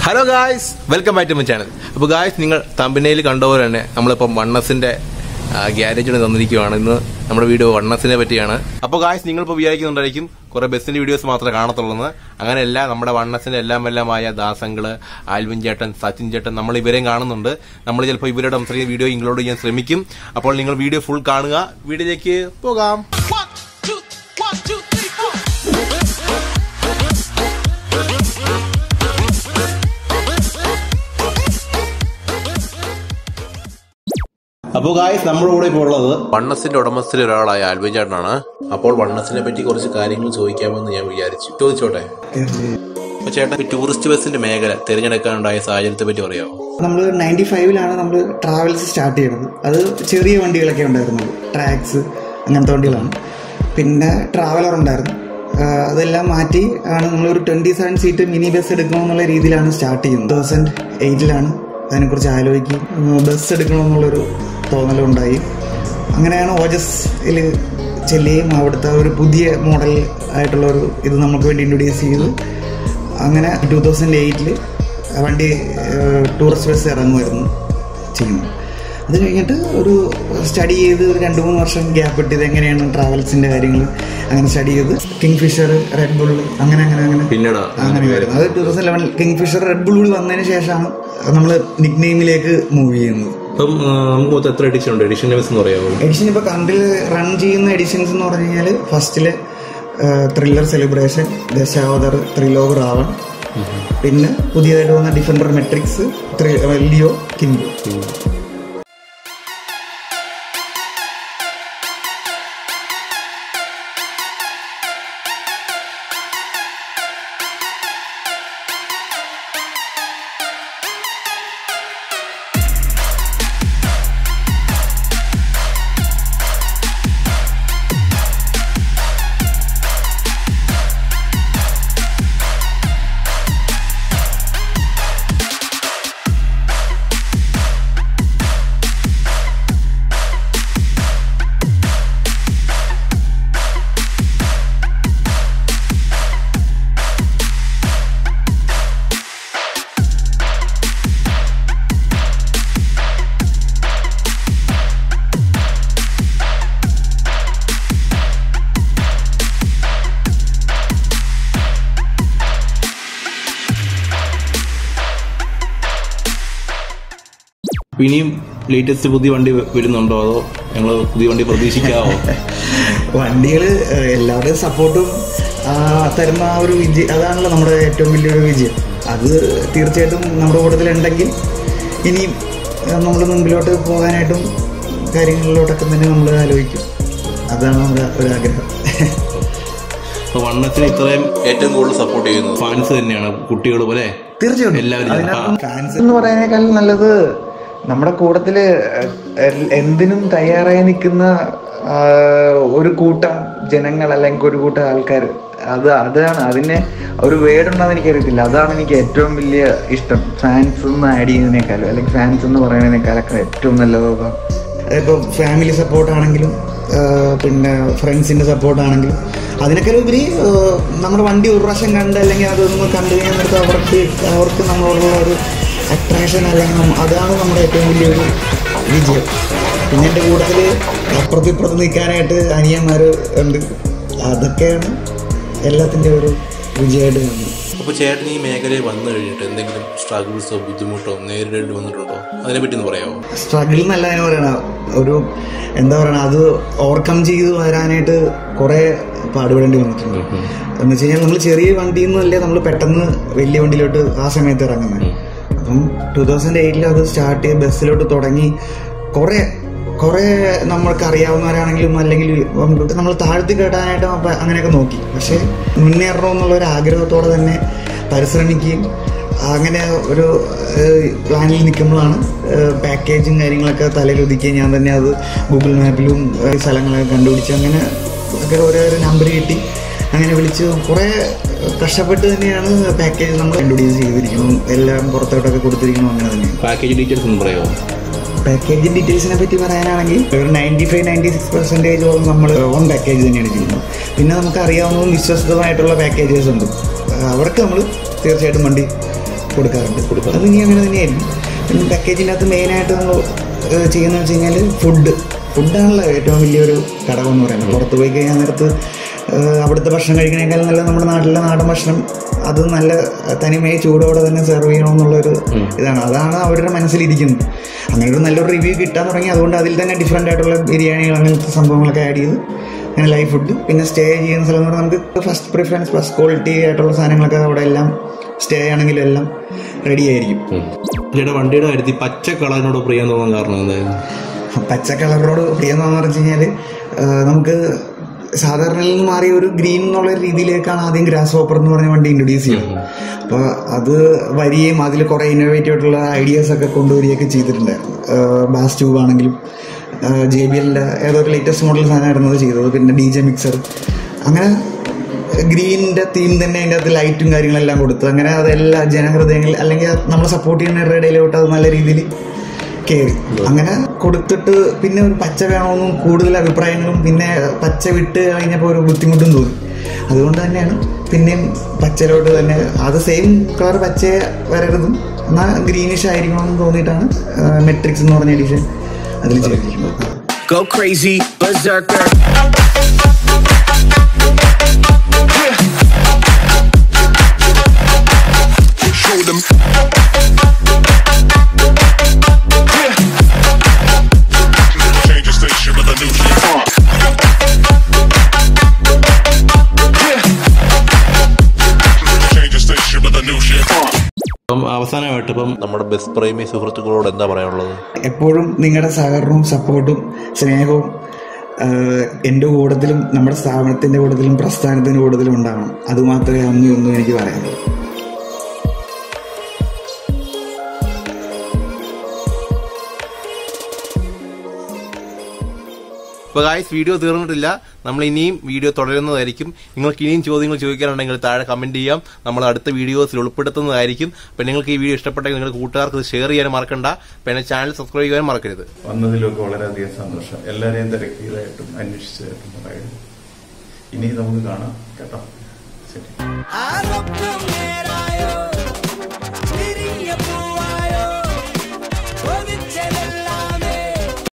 Hello guys welcome back to my channel അപ്പോൾ guys നിങ്ങൾ തമ്പനയിൽ കണ്ടപോലെ തന്നെ നമ്മളിപ്പം വണ്ണസിന്റെ ഗ്യാരേജിന് തന്നിരിക്കുകയാണ് ഇന്ന് നമ്മുടെ വീഡിയോ വണ്ണസിനെ പറ്റിയാണ് അപ്പോൾ ഗായ്സ് നിങ്ങളിപ്പോൾ വിചാരിക്കുന്നുണ്ടായിരിക്കും കുറെ ബസ്സിന്റെ വീഡിയോസ് മാത്രമേ കാണത്തുള്ളൂ അങ്ങനെയല്ല നമ്മുടെ വണ്ണസിന്റെ എല്ലാം എല്ലാമായ ദാസങ്ങള് ആൽവിൻ ചേട്ടൻ സച്ചിൻ ചേട്ടൻ നമ്മൾ ഇവരെയും കാണുന്നുണ്ട് നമ്മൾ ചിലപ്പോൾ ഇവരുടെ സംസാരിക്കുന്ന വീഡിയോ ഇൻക്ലൂഡ് ചെയ്യാൻ ശ്രമിക്കും അപ്പോൾ നിങ്ങൾ വീഡിയോ ഫുൾ കാണുക വീഡിയോയിലേക്ക് പോകാം One, two, one, two, three, four. അപ്പോൾ ഗായ്സ് നമ്മുടെ കൂടെ ഇപ്പോൾ ഉള്ളത് വണ്ണസിന്റെ ഉടമസ്ഥരിൽ ഒരാളായ ആൽവിൻ ചേട്ടനാണ് അപ്പോൾ വണ്ണസിനെ പറ്റി കുറച്ച് കാര്യങ്ങൾ ചോദിക്കാമെന്ന് ഞാൻ വിചാരിച്ചു ചോദിച്ചോട്ടെ അപ്പോൾ ചേട്ടൻ ഈ ടൂറിസ്റ്റ് ബസ്സിന്റെ മേഖല തിരഞ്ഞെടുക്കാനുണ്ടായ സാഹചര്യത്തെ പറ്റി പറയാമോ നമ്മൾ നയൻറ്റി ഫൈവിലാണ് നമ്മൾ ട്രാവൽസ് സ്റ്റാർട്ട് ചെയ്തത് അത് ചെറിയ വണ്ടികളൊക്കെ ഉണ്ടായിരുന്നുള്ളൂ ട്രാക്സ് അങ്ങനത്തെ വണ്ടികളാണ് പിന്നെ ട്രാവലർ ഉണ്ടായിരുന്നു ആ, അതെല്ലാം മാറ്റി ആണ് നമ്മളൊരു twenty seven seat mini bus എടുക്കണമെന്നുള്ള രീതിയിലാണ് സ്റ്റാർട്ട് ചെയ്യുന്നത് തൗസൻഡ് എയ്റ്റിലാണ് അതിനെക്കുറിച്ച് ആലോചിക്കുകയും ബസ് എടുക്കണമെന്നുള്ളൊരു തോന്നലുണ്ടായി അങ്ങനെയാണ് ഓജസ്സിൽ ചെല്ലുകയും അവിടുത്തെ ഒരു പുതിയ മോഡൽ ആയിട്ടുള്ള ഒരു ഇത് നമുക്ക് വേണ്ടി ഇൻട്രൊഡ്യൂസ് ചെയ്തു അങ്ങനെ ടൂ തൗസൻഡ് എയ്റ്റിൽ വണ്ടി ടൂറിസ്റ്റ് ബസ് ഇറങ്ങുമായിരുന്നു ചെയ്യുന്നു അത് കഴിഞ്ഞിട്ട് ഒരു സ്റ്റഡി ചെയ്ത് ഒരു രണ്ട് മൂന്ന് വർഷം ഗ്യാപ്പ് ഇട്ടത് എങ്ങനെയാണ് ട്രാവൽസിൻ്റെ കാര്യങ്ങൾ അങ്ങനെ സ്റ്റഡി ചെയ്ത് കിങ് ഫിഷർ റെഡ് ബുൾ അങ്ങനെ അങ്ങനെ അങ്ങനെ പിന്നീട് അങ്ങനെ വരുന്നത് അത് two thousand eleven Kingfisher red bull കൂടി വന്നതിന് ശേഷമാണ് നമ്മൾ നിക് നെയിമിലേക്ക് മൂവ് ചെയ്യുന്നത് അപ്പം ആ, നമുക്ക് മൊത്തം എത്ര എഡിഷൻ ഉണ്ട് എഡിഷൻ ബസ് എന്ന് പറയാമോ എഡിഷൻ ഇപ്പോൾ കറണ്ടിൽ റൺ ചെയ്യുന്ന എഡിഷൻസ് എന്ന് പറഞ്ഞു കഴിഞ്ഞാൽ ഫസ്റ്റില് ത്രില്ലർ സെലിബ്രേഷൻ ദശാവതർ ത്രിലോക് റാവൺ പിന്നെ പുതിയതായിട്ട് വന്ന ഡിഫൻഡർ മെട്രിക്സ് ലിയോ കിങ്കു അപ്പൊ ഇനിയും ലേറ്റസ്റ്റ് പുതിയ വണ്ടി വ- വരുന്നുണ്ടോ അതോ ഞങ്ങൾ പുതിയ വണ്ടി പ്രതീക്ഷിക്കാവോ വണ്ടികൾ എല്ലാവരുടെയും സപ്പോർട്ടും തരുന്ന ആ ഒരു വിജയം അതാണല്ലോ നമ്മുടെ ഏറ്റവും വലിയൊരു വിജയം അത് തീർച്ചയായിട്ടും നമ്മുടെ കൂട്ടത്തിലുണ്ടെങ്കിൽ ഇനിയും നമ്മൾ മുമ്പിലോട്ട് പോകാനായിട്ടും കാര്യങ്ങളിലോട്ടൊക്കെ തന്നെ നമ്മൾ ആലോചിക്കും അതാണ് നമ്മുടെ ഒരു ആഗ്രഹം അപ്പൊ വണ്ണത്തിന് ഇത്രയും ഏറ്റവും കൂടുതൽ സപ്പോർട്ട് ചെയ്യുന്നത് ഫാൻസ് തന്നെയാണ് കുട്ടികൾ പോലെ തീർച്ചയായിട്ടും എല്ലാവരും അതിനകത്ത് ഫാൻസ് എന്ന് പറയുന്നതിനേക്കാൾ നല്ലത് നമ്മുടെ കൂട്ടത്തില് എ- എന്തിനും തയ്യാറായി നിൽക്കുന്ന ആ, ഒരു കൂട്ടം ജനങ്ങൾ അല്ലെങ്കിൽ ഒരു കൂട്ടം ആൾക്കാർ അത് അതാണ് അതിനെ ഒരു വേർഡുണ്ടെന്ന് എനിക്കറിയത്തില്ല അതാണ് എനിക്ക് ഏറ്റവും വലിയ ഇഷ്ടം ഫാൻസ് എന്ന് ആഡ് ചെയ്യുന്നതിനേക്കാളും അല്ലെങ്കിൽ ഫാൻസ് എന്ന് പറയുന്നതിനേക്കാളൊക്കെ ഏറ്റവും നല്ലത് അതാണ് ഇപ്പോൾ ഫാമിലി സപ്പോർട്ടാണെങ്കിലും പിന്നെ ഫ്രണ്ട്സിൻ്റെ സപ്പോർട്ടാണെങ്കിലും അതിനൊക്കെ ഉപരി ഏഹ്, നമ്മുടെ വണ്ടി ഒരു പ്രാവശ്യം കണ്ട് അല്ലെങ്കിൽ അതൊന്ന് കണ്ടു കഴിഞ്ഞിട്ട് അവർക്ക് അവർക്ക് നമ്മളോടുള്ള ഒരു അട്രാക്ഷൻ അല്ലെങ്കിൽ നമ്മ- അതാണ് നമ്മുടെ ഏറ്റവും വലിയൊരു വിജയം പിന്നെ എൻ്റെ കൂട്ടത്തിൽ അപ്പുറത്ത് ഇപ്പുറത്ത് നിൽക്കാനായിട്ട് അനിയന്മാർ ഉണ്ട് അതൊക്കെയാണ് എല്ലാത്തിൻ്റെ ഒരു വിജയമായിട്ട് കാണുന്നത് അപ്പൊ ചേട്ടൻ ഈ മേഖലയിൽ വന്നു കഴിഞ്ഞിട്ട് എന്തെങ്കിലും സ്ട്രഗിൾസോ ബുദ്ധിമുട്ടോ നേരിടേണ്ടി വന്നിട്ടുണ്ടോ അതിനെപ്പറ്റി ഒന്ന് പറയാമോ സ്ട്രഗിൾ എന്നല്ല അതിന് പറയണ ഒരു എന്താ പറയണ അത് ഓവർകം ചെയ്ത് വരാനായിട്ട് കുറേ പാടുപെടേണ്ടി വന്നിട്ടുണ്ട് എന്ന് വെച്ച് കഴിഞ്ഞാൽ നമ്മൾ ചെറിയ വണ്ടിയിൽ നിന്നല്ലേ നമ്മൾ പെട്ടെന്ന് വലിയ വണ്ടിയിലോട്ട് ആ സമയത്ത് ഇറങ്ങുന്നത് അപ്പം ടൂ തൗസൻഡ് എയ്റ്റിൽ അത് സ്റ്റാർട്ട് ചെയ്ത് ബസ്സിലോട്ട് തുടങ്ങി കുറേ കുറേ നമ്മൾക്ക് അറിയാവുന്നവരാണെങ്കിലും അല്ലെങ്കിൽ നമ്മൾ താഴ്ത്തി കേട്ടാനായിട്ട് അപ്പൊ അങ്ങനെയൊക്കെ നോക്കി പക്ഷേ മുന്നേറണം എന്നുള്ള ഒരു ആഗ്രഹത്തോടെ തന്നെ പരിശ്രമിക്കുകയും അങ്ങനെ ഒരു ഏഹ്, പ്ലാനിൽ നിൽക്കുമ്പോഴാണ് ഏഹ്, പാക്കേജും കാര്യങ്ങളൊക്കെ തലയിൽ ഒതുക്കി ഞാൻ തന്നെ അത് ഗൂഗിൾ മാപ്പിലും ഏഹ്, സ്ഥലങ്ങളൊക്കെ കണ്ടുപിടിച്ച് അങ്ങനെ ഒക്കെ ഓരോരോ നമ്പർ കിട്ടി അങ്ങനെ വിളിച്ച് കുറേ കഷ്ടപ്പെട്ട് തന്നെയാണ് പാക്കേജ് നമ്മൾ ഇൻട്രൊഡ്യൂസ് ചെയ്തിരിക്കുന്നത് എല്ലാം പുറത്തോട്ടൊക്കെ കൊടുത്തിരിക്കുന്നു അങ്ങനെ തന്നെയാണ് പാക്കേജ് ഡീറ്റെയിൽസ് ഒന്ന് പറയാമോ പാക്കേജ് ഡീറ്റെയിൽസിനെ പറ്റി പറയാനാണെങ്കിൽ ഒരു നയൻറ്റി ഫൈവ് നയൻറ്റി സിക്സ് പെർസെൻറ്റേജോളം നമ്മൾ ഓൺ പാക്കേജ് തന്നെയാണ് ചെയ്യുന്നത് പിന്നെ നമുക്ക് അറിയാവുന്നതും വിശ്വസ്തമായിട്ടുള്ള പാക്കേജസ് ഉണ്ട് അവർക്ക് നമ്മൾ തീർച്ചയായിട്ടും വണ്ടി കൊടുക്കാറുണ്ട് അത് ഇനി അങ്ങനെ തന്നെയായിരിക്കും പിന്നെ പാക്കേജിൻ്റെ അകത്ത് മെയിനായിട്ട് നമ്മൾ ചെയ്യുന്നത് വെച്ച് കഴിഞ്ഞാൽ ഫുഡ് ഫുഡാണല്ലോ ഏറ്റവും വലിയൊരു ഘടകം എന്ന് പറയുന്നത് പുറത്ത് പോയി കഴിഞ്ഞാൽ നേരത്ത് ഏഹ് അവിടുത്തെ ഭക്ഷണം കഴിക്കണേക്കാൾ നല്ല നമ്മുടെ നാട്ടിലെ നാടൻ ഭക്ഷണം അത് നല്ല തനിമയെ ചൂടോടെ തന്നെ സെർവ് ചെയ്യണമെന്നുള്ളൊരു ഇതാണ് അതാണ് അവരുടെ മനസ്സിലിരിക്കുന്നത് അങ്ങനെ ഒരു നല്ലൊരു റിവ്യൂ കിട്ടാൻ തുടങ്ങി അതുകൊണ്ട് അതിൽ തന്നെ ഡിഫറെൻ്റ് ആയിട്ടുള്ള ബിരിയാണികൾ അങ്ങനത്തെ സംഭവങ്ങളൊക്കെ ആഡ് ചെയ്ത് അങ്ങനെ ലൈവ് ഫുഡ് പിന്നെ സ്റ്റേ ചെയ്യുന്ന സ്ഥലം എന്ന് പറഞ്ഞാൽ നമുക്ക് ഫസ്റ്റ് പ്രിഫറൻസ് ഫസ്റ്റ് ക്വാളിറ്റി ആയിട്ടുള്ള സാധനങ്ങളൊക്കെ അവിടെ എല്ലാം സ്റ്റേ ആണെങ്കിലും എല്ലാം റെഡി ആയിരിക്കും ചേട്ടാ വണ്ടിയുടെ കാര്യത്തിൽ പച്ച കളറിനോട് പ്രിയം തോന്നാൻ കാരണം എന്തായിരുന്നു പച്ച കളറിനോട് പ്രിയെന്ന് പറഞ്ഞു കഴിഞ്ഞാൽ നമുക്ക് സാധാരണയിൽ നിന്ന് മാറിയ ഒരു ഗ്രീൻ എന്നുള്ള രീതിയിലേക്കാണ് ആദ്യം ഗ്രാസ് ഹോപ്പർ എന്ന് പറഞ്ഞ വണ്ടി ഇൻട്രൊഡ്യൂസ് ചെയ്യുന്നത് അപ്പോൾ അത് വരികയും അതിൽ കുറേ ഇന്നോവേറ്റീവ് ആയിട്ടുള്ള ഐഡിയാസ് ഒക്കെ കൊണ്ടുവരികയൊക്കെ ചെയ്തിട്ടുണ്ടായിരുന്നു ബാസ് ട്യൂബ് ആണെങ്കിലും ജെ ബി എല്ലിൻ്റെ ഏതോ ഒരു ലേറ്റസ്റ്റ് മോഡൽ സാധനമായിരുന്നു അത് ചെയ്തത് പിന്നെ ഡി ജെ മിക്സർ അങ്ങനെ ഗ്രീനിന്റെ തീം തന്നെ അതിൻ്റെ അകത്ത് ലൈറ്റും കാര്യങ്ങളെല്ലാം കൊടുത്തു അങ്ങനെ അതെല്ലാം ജനഹൃദയങ്ങളിൽ അല്ലെങ്കിൽ നമ്മളെ സപ്പോർട്ട് ചെയ്യുന്നവരുടെ ഇടയിലോട്ട് അത് നല്ല രീതിയിൽ കയറി അങ്ങനെ കൊടുത്തിട്ട് പിന്നെ ഒരു പച്ച വേണമെന്നും കൂടുതൽ അഭിപ്രായങ്ങളും പിന്നെ പച്ച വിട്ട് കഴിഞ്ഞപ്പോൾ ഒരു ബുദ്ധിമുട്ടും തോന്നി അതുകൊണ്ട് തന്നെയാണ് പിന്നെയും പച്ചയിലോട്ട് തന്നെ അത് സെയിം കളർ പച്ച വരരുതും എന്നാൽ ഗ്രീനിഷ് ആയിരിക്കണമെന്ന് തോന്നിയിട്ടാണ് മെട്രിക്സ് എന്ന് പറഞ്ഞ എഡിഷൻ അതിൽ ചെയ്തിരിക്കുന്നത് Go crazy, berserker. Show them. Change the station with a new shit. Change the station with a new shit. അപ്പം അവസാനമായിട്ട് ഇപ്പം നമ്മുടെ ബെസ്റ്റ് പ്രേമി സുഹൃത്തുക്കളോട് എന്താ പറയാനുള്ളത് എപ്പോഴും നിങ്ങളുടെ സഹകരണവും സപ്പോർട്ടും സ്നേഹവും ആഹ്, എൻ്റെ കൂട്ടത്തിലും നമ്മുടെ സ്ഥാപനത്തിൻ്റെ കൂട്ടത്തിലും പ്രസ്ഥാനത്തിൻ്റെ കൂട്ടത്തിലും ഉണ്ടാവണം അതുമാത്രമേ അന്നും ഒന്നും എനിക്ക് പറയാനുള്ളൂ ഇപ്പോൾ ഗായ്സ് വീഡിയോ തീർന്നിട്ടില്ല നമ്മൾ ഇനിയും വീഡിയോ തുടരുന്നതായിരിക്കും നിങ്ങൾക്ക് ഇനിയും ചോദ്യങ്ങൾ ചോദിക്കാനുണ്ടെങ്കിൽ താഴെ കമന്റ് ചെയ്യാം നമ്മൾ അടുത്ത വീഡിയോസിൽ ഉൾപ്പെടുത്തുന്നതായിരിക്കും അപ്പം നിങ്ങൾക്ക് ഈ വീഡിയോ ഇഷ്ടപ്പെട്ടെങ്കിൽ നിങ്ങളുടെ കൂട്ടുകാർക്ക് ഇത് ഷെയർ ചെയ്യാൻ മറക്കണ്ട പിന്നെ ചാനൽ സബ്സ്ക്രൈബ് ചെയ്യാൻ മറക്കരുത് വന്നതിലൊക്കെ വളരെയധികം സന്തോഷം എല്ലാവരെയും തിരക്കിയതായിട്ടും അന്വേഷിച്ചതായിട്ടും പറയുന്നു ഇനി നമുക്ക് കാണാം കേട്ടോ ശരി I look to